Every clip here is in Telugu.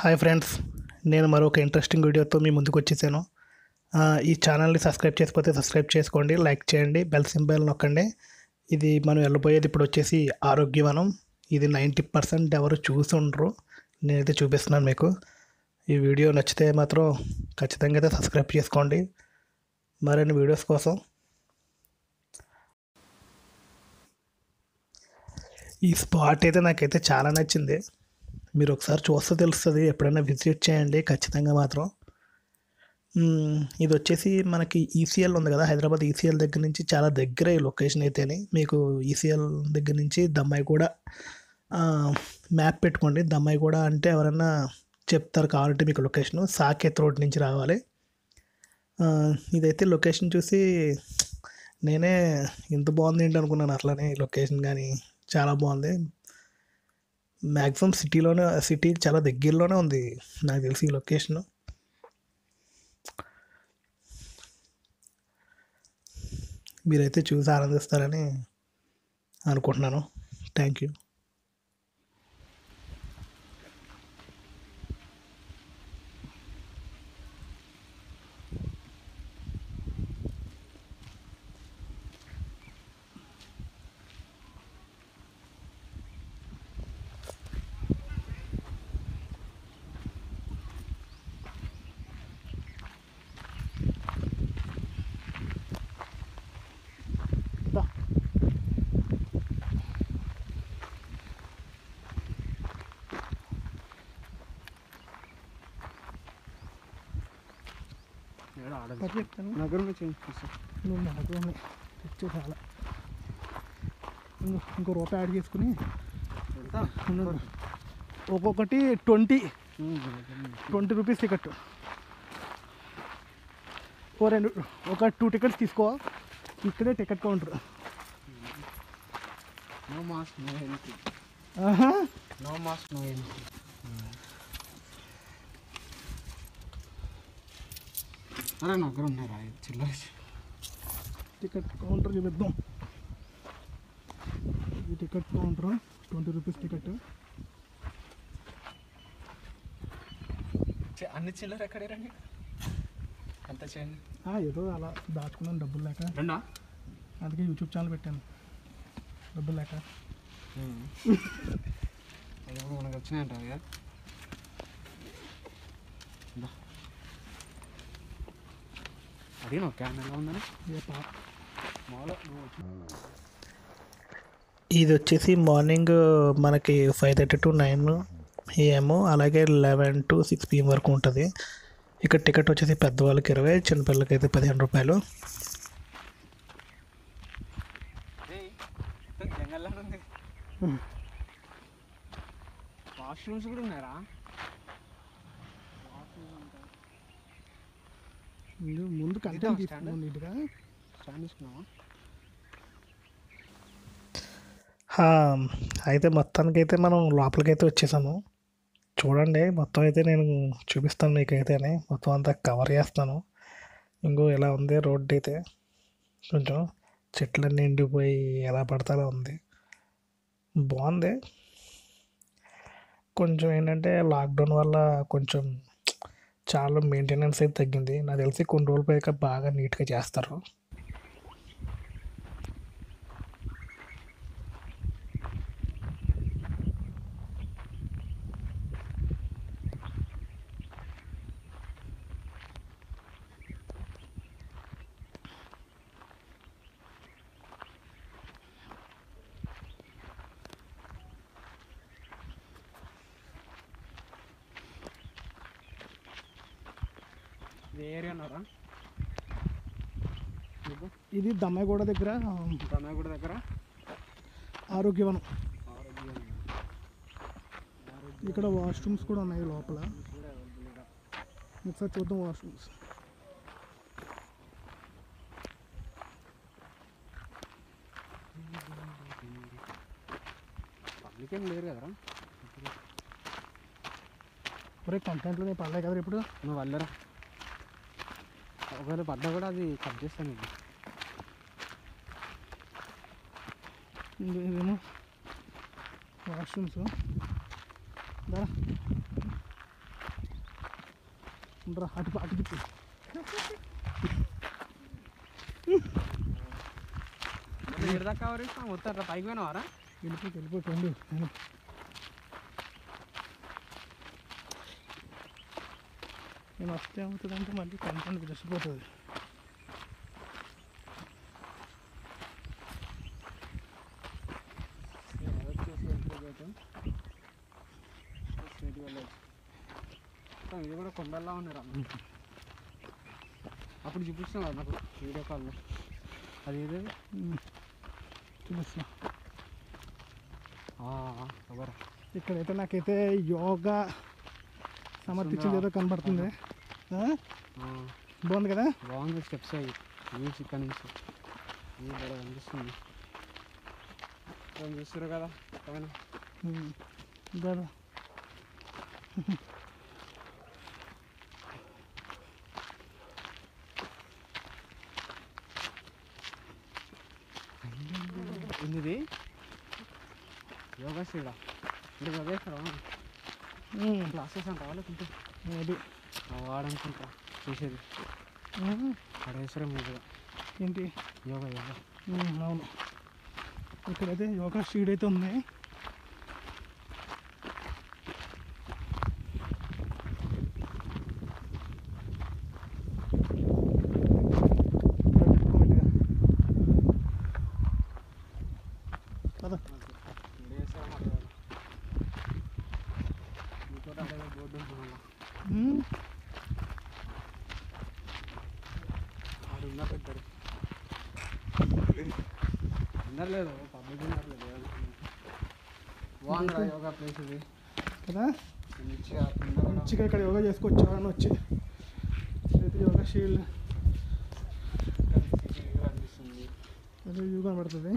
హాయ్ ఫ్రెండ్స్ నేను మరొక ఇంట్రెస్టింగ్ వీడియోతో మీ ముందుకు వచ్చేసాను ఆ, ఈ ఛానల్ని సబ్స్క్రైబ్ చేసుకోతే సబ్స్క్రైబ్ చేసుకోండి లైక్ చేయండి బెల్ సింబల్ నొక్కండి ఇది మనం వెళ్ళబోయేది ఇప్పుడు వచ్చేసి ఆరోగ్యవనం ఇది నైంటీ పర్సెంట్ ఎవరు చూసి ఉండరు నేనైతే చూపిస్తున్నాను మీకు ఈ వీడియో నచ్చితే మాత్రం ఖచ్చితంగా అయితే సబ్స్క్రైబ్ చేసుకోండి మరిన్ని వీడియోస్ కోసం ఈ స్పాట్ అయితే నాకైతే చాలా నచ్చింది మీరు ఒకసారి చూస్తే తెలుస్తుంది ఎప్పుడైనా విజిట్ చేయండి ఖచ్చితంగా మాత్రం మ్మ్, ఇది వచ్చేసి మనకి ఈసీఎల్ ఉంది కదా హైదరాబాద్ ఈసీఎల్ దగ్గర నుంచి చాలా దగ్గర ఈ లొకేషన్ అయితేనే మీకు ఈసీఎల్ దగ్గర నుంచి దమ్మాయి కూడా మ్యాప్ పెట్టుకోండి దమ్మాయి కూడా అంటే ఎవరన్నా చెప్తారు కావాలంటే మీకు లొకేషన్ సాకేత్ రోడ్ నుంచి రావాలి ఆ, ఇదైతే లొకేషన్ చూసి నేనే ఇంత బాగుంది ఏంటి అనుకున్నాను అట్లనే లొకేషన్ కానీ చాలా బాగుంది మ్యాక్సిమం సిటీలోనే సిటీ చాలా దగ్గరలోనే ఉంది నాకు తెలిసి ఈ లొకేషన్ మీరైతే చూసి ఆనందిస్తారని అనుకుంటున్నాను థ్యాంక్ యూ ఏడ ఆడదు మరి చెప్తాను నగరం నుంచి ఏం చేస్తావు? నువ్వు నాకు తెచ్చే చాలా ఇంకో ఇంకో రూపాయి యాడ్ చేసుకుని ఎంత? ఉండు. ఒక్కొక్కటి ట్వంటీ ఉమ్, నగరం నుంచి. ట్వంటీ రూపీస్ టికెట్ ఓ రెండు ఒక టూ టికెట్స్ తీసుకో ఇక్కడే ticket counter no mask no entry no mask no entry అరే నగరం ఉన్నారా చిల్లర టికెట్ కౌంటర్ చూపిద్దాం ఈ ticket counter twenty rupees ticket అన్ని చిల్లర ఎక్కడే రండి ఎంత చేయండి ఏదో అలా దాచుకున్నాను డబ్బులు లేక రెండా అందుకే యూట్యూబ్ ఛానల్ పెట్టాను డబ్బులు లేక అది కూడా మనకు వచ్చినాయంట కదా దా. అడిగిన క్యాన్ ఎలా ఉందని ఏ పా మామూలుగా నువ్వు వచ్చి- ఇది వచ్చేసి మార్నింగ్ మనకి five thirty to nine AM అలాగే లెవెన్ టు సిక్స్ పిఎం వరకు ఉంటుంది ఇక్కడ టికెట్ వచ్చేసి పెద్దవాళ్ళకి ఇరవై చిన్నపిల్లలకి అయితే పదిహేను రూపాయలు ఏయ్, మొత్తం జంగల్లానే ఉంది వాష్రూమ్స్ కూడా ఉన్నారా ముందు ముందు ఇదా కంటెంట్ stand? తీసుకున్నాం నీట్గా స్టాండ్ తీసుకున్నావా హా, అయితే మొత్తానికి అయితే మనం లోపలికి అయితే వచ్చేసాము చూడండి మొత్తం అయితే నేను చూపిస్తాను మీకైతేనే మొత్తం అంతా కవర్ చేస్తాను ఇంకో ఎలా ఉంది రోడ్డు అయితే కొంచెం చెట్లన్నీ ఎండిపోయి ఎలా పడతాలో ఉంది బాగుంది కొంచెం ఏంటంటే లాక్డౌన్ వల్ల కొంచెం చాలా మెయింటెనెన్స్ అయితే తగ్గింది నాకు తెలిసి కొన్ని రోజులు పోయాక బాగా నీట్గా చేస్తారు ఇది ఏరియా అన్నారా మీకు ఇది దమ్మాయిగూడ దగ్గర దమ్మాయిగూడ దగ్గర ఆరోగ్యవనం ఆరోగ్యం ఇక్కడ వాష్రూమ్స్ కూడా ఉన్నాయి లోపల కూడా అవైలబుల్గా ఒకసారి చూద్దాం వాష్రూమ్స్ పబ్లిక్ ఏం లేరు కదరా ఒరే కంటెంట్లో నేను పడలే కదా ఇప్పుడు నువ్వు వెళ్ళరా ఒకవేళ పడ్డా కూడా అది కట్ చేస్తాను నేను ఇదేమో వాష్రూమ్స్ దా ఉండరా అటు అటు తిప్పి ఎడదాకా కవర్ ఇస్తాం మొత్తం అట్లా పైకి పోయినావారా వెళ్ళిపోయి వెళ్ళిపోయి ఉండు నేను నేను వస్తే ఏమవుతుందంటే మళ్ళీ కంటెంట్ తెలిసిపోతుంది ఇది కూడా కొండల్లా ఉన్నాయి రా అప్పుడు చూపిస్తాం కదా నాకు వీడియో కాల్లో అది ఏదో చూపిస్తున్నా ఎవరు ఇక్కడైతే నాకైతే యోగా సమర్పించింది ఏదో కనబడుతుంది ఆ? బాగుంది కదా బాగుంది స్టెప్స్ అవి వ్యూస్ ఇక్కడ నుంచి వ్యూ బాగా కనిపిస్తుంది ఇక్కడ చూస్తారు కదా పైన ఉమ్. కదా ఇది యోగా సీడా అంటే చదివేస్తారా ఉమ్. క్లాసెస్ అంటావా లేకుంటే అది వాడనుకుంటా చూసేది ఉమ్. పడేసరం మీద ఏంటి యోగా యోగా ఉమ్, అవును ఇక్కడైతే యోగా షీడ్ అయితే ఉంది పద. ఇంకోటి అదే బోర్డు ఉంటుంది ఉమ్. ఆడు ఉన్నా పెట్టాడు అందరు లేదు పబ్లిక్ ఉన్నారు లేదు బాగుందిరా యోగా ప్లేస్ ఇది కదా మంచిగా కింద కూడా మంచిగా ఇక్కడ యోగా చేసుకోవచ్చు అని వచ్చి అయితే యోగా షీల్డ్ మంచిగా అనిపిస్తుంది అదే వ్యూ కనబడుతుంది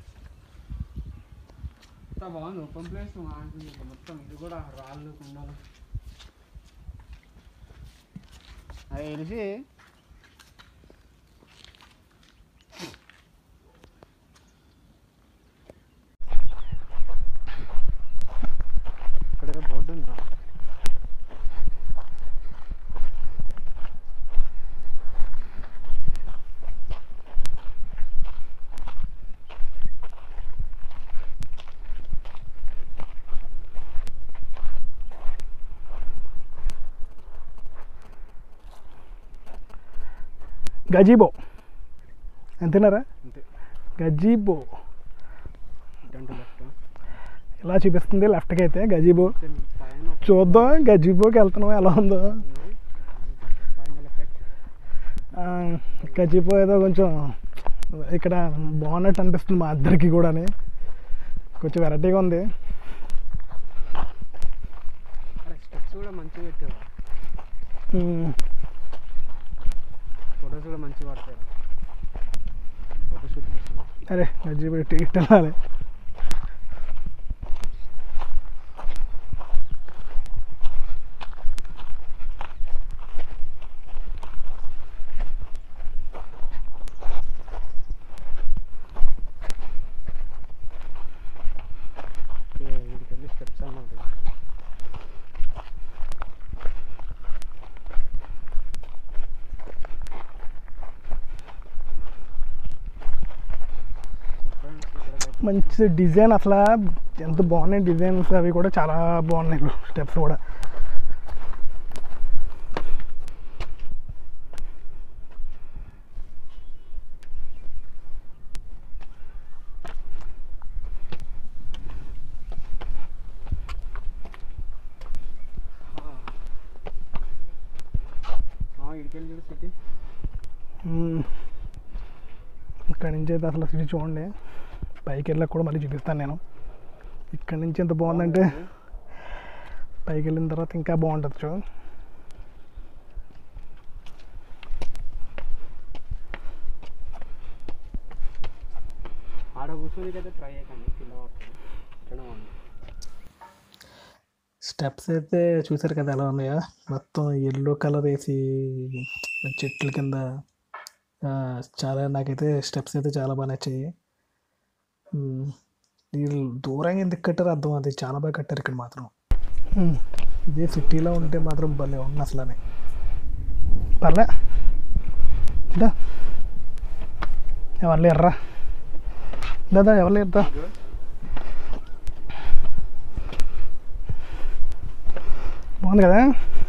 అంతా బాగుంది ఓపెన్ ప్లేస్ మొత్తం ఇది కూడా రాళ్ళు కొండలు అది తెలిసి ఇక్కడ బోర్డు ఉందా గజీబో అంతేనారా అంతే గజీబో ఇటు లెఫ్ట్ ఇలా చూపిస్తుంది లెఫ్ట్కి అయితే గజీబో పైన ఒక చూద్దాం గజీబోకి వెళ్తున్నాం ఎలా ఉందో ఉంది. ఫైనల్ ఎఫెక్ట్ ఆ, గజీబో ఏదో కొంచెం ఇక్కడ బాగున్నట్టు అనిపిస్తుంది మా ఇద్దరికి కూడా కొంచెం వెరైటీగా ఉంది అరే స్టెప్స్ కూడా మంచిగా పెట్టారు ఉమ్, ఫొటోస్ కూడా మంచిగా పడతాయి ఫోటోషూట్ కోసం అరే గజీబో ఇటు ఇటు వెళ్ళాలి వీడికి వెళ్ళి స్టెప్స్ అన్నమాట ఫ్రెండ్స్ ఇక్కడ మంచి డిజైన్ అసలు ఎంత బాగున్నాయి డిజైన్స్ అవి కూడా చాలా బాగున్నాయి స్టెప్స్ కూడా ఇడికెళ్ళి చూడు సిటీ ఉమ్, ఇక్కడ నుంచి అయితే అసలు సిటీ చూడండి పైకి వెళ్ళాక కూడా మళ్ళీ చూపిస్తాను నేను ఇక్కడ నుంచి ఎంత బాగుందంటే పైకి వెళ్ళిన తర్వాత ఇంకా బాగుంటుంది చూ ఆడ కూర్చోనికైతే ట్రై చేయకండి కింద పడుతుంది ఇక్కడ బాగుంది స్టెప్స్ అయితే చూసారు కదా ఎలా ఉన్నాయో మొత్తం ఎల్లో కలర్ వేసి చెట్ల కింద ఆ, చాలా నాకైతే స్టెప్స్ అయితే చాలా బాగా నచ్చాయి ఉమ్, వీళ్ళు దూరంగా ఎందుకు కట్టారు అర్థం అది చాలా బాగా కట్టారు ఇక్కడ మాత్రం ఉమ్, ఇదే సిటీలో ఉంటే మాత్రం భలే ఉంది అసలు అని పర్లే దా ఎవరు లేర్రా దాదా ఎవరు లేరుదా బాగుంది కదా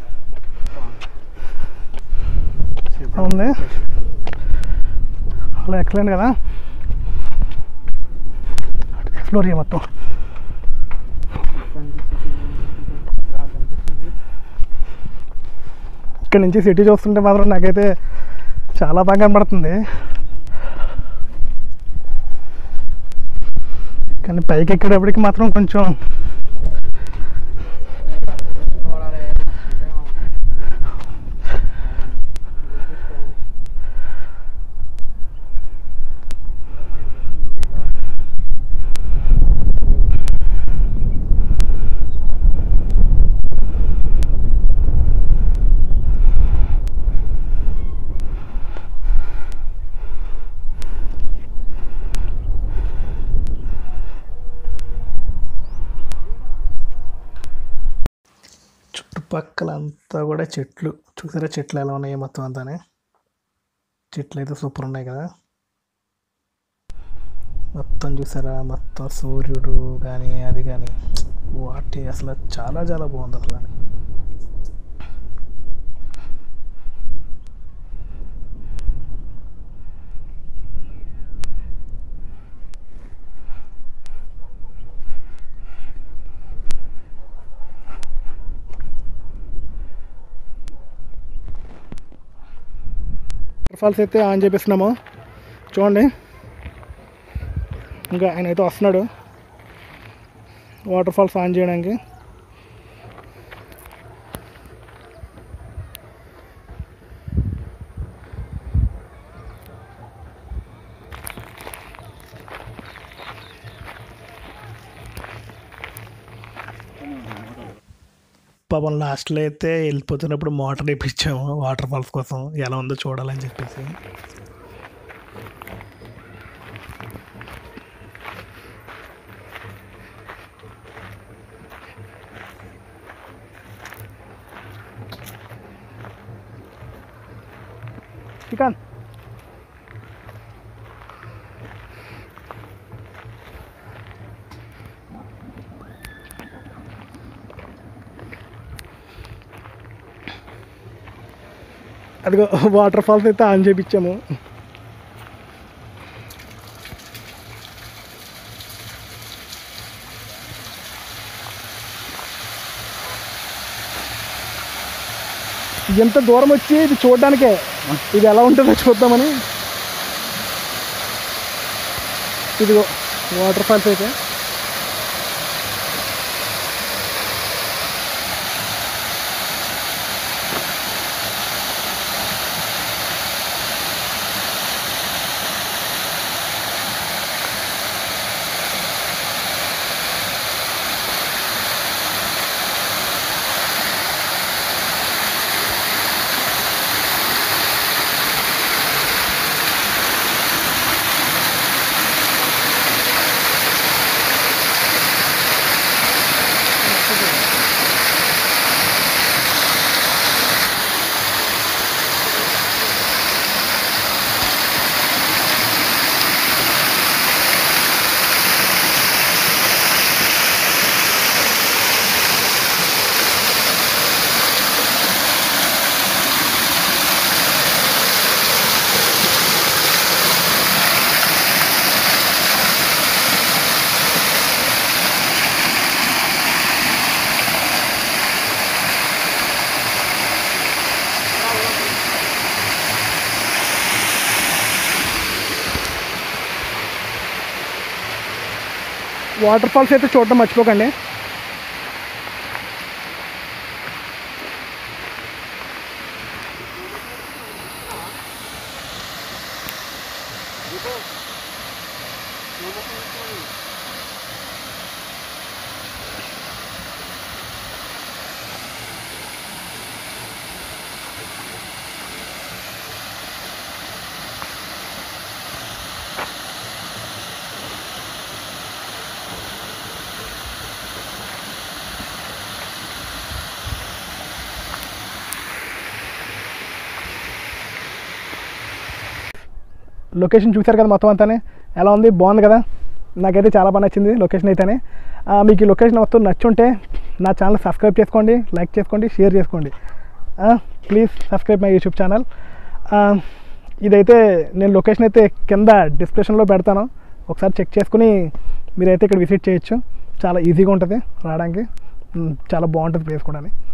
ఉంది అలా ఎక్సలెంట్ కదా ఎక్స్ప్లోర్ చేయ మొత్తం ఇక్కడ నుంచి సిటీ చూస్తుంటే మాత్రం నాకైతే చాలా బాగా కనబడుతుంది కానీ పైకి ఎక్కేటప్పటికి మాత్రం కొంచెం చుట్టుపక్కల అంతా కూడా చెట్లు చూసారా చెట్లు ఎలా ఉన్నాయి మొత్తం అంతానే చెట్లు అయితే సూపర్ ఉన్నాయి కదా మొత్తం చూసారా మొత్తం సూర్యుడు కానీ అది కానీ వాటి అసలు చాలా చాలా బాగుంది అసలు వాటర్ ఫాల్స్ అయితే ఆన్ చేపిస్తున్నాము చూడండి ఇంకా ఆయన అయితే వస్తున్నాడు వాటర్ ఫాల్స్ ఆన్ చేయడానికి పాపం లాస్ట్లో అయితే వెళ్ళిపోతున్నప్పుడు మోటార్ వేయించాము వాటర్ ఫాల్స్ కోసం ఎలా ఉందో చూడాలని చెప్పేసి చికన్ అదిగో వాటర్ ఫాల్స్ అయితే ఆన్ చేపించాము ఎంత దూరం వచ్చి ఇది చూడడానికే ఇది ఎలా ఉంటుందో చూద్దామని ఇదిగో వాటర్ ఫాల్స్ అయితే వాటర్ ఫాల్స్ అయితే చూడటం మర్చిపోకండి లొకేషన్ చూశారు కదా మొత్తం అంతానే ఎలా ఉంది బాగుంది కదా నాకైతే చాలా బాగా నచ్చింది లొకేషన్ అయితేనే ఆ, మీకు ఈ లొకేషన్ మొత్తం నచ్చుంటే నా ఛానల్ సబ్స్క్రైబ్ చేసుకోండి లైక్ చేసుకోండి షేర్ చేసుకోండి please subscribe my YouTube channel ఇదైతే నేను లొకేషన్ అయితే కింద డిస్క్రిప్షన్లో పెడతాను ఒకసారి చెక్ చేసుకుని మీరైతే ఇక్కడ విజిట్ చేయొచ్చు చాలా ఈజీగా ఉంటుంది రావడానికి ఉమ్, చాలా బాగుంటుంది ప్లేస్ కూడా